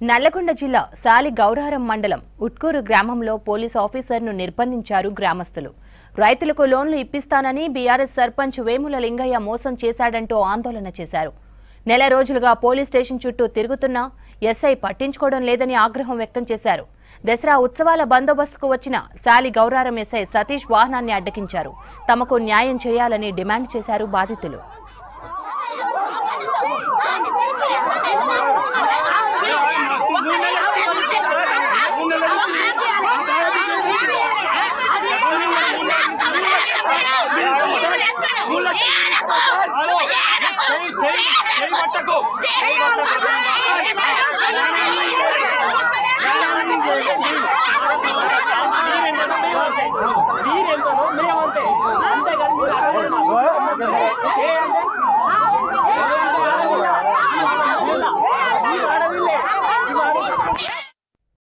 నల్లగొండ జిల్లా సాలి గౌరారం మండలం ఉట్కూరు గ్రామంలో పోలీస్ ఆఫీసర్ను నిర్బంధించారు గ్రామస్తులు రైతులకు లోన్లు ఇప్పిస్తానని బీఆర్ఎస్ సర్పంచ్ వేముల లింగయ్య మోసం చేశాడంటూ ఆందోళన చేశారు నెల రోజులుగా పోలీస్ స్టేషన్ చుట్టూ తిరుగుతున్నా ఎస్ఐ పట్టించుకోవడం లేదని ఆగ్రహం వ్యక్తం చేశారు దసరా ఉత్సవాల బందోబస్తుకు వచ్చిన సాలి గౌరారం ఎస్ఐ సతీష్ వాహనాన్ని అడ్డగించారు తమకు న్యాయం చేయాలని డిమాండ్ చేశారు బాధితులు పట్టకు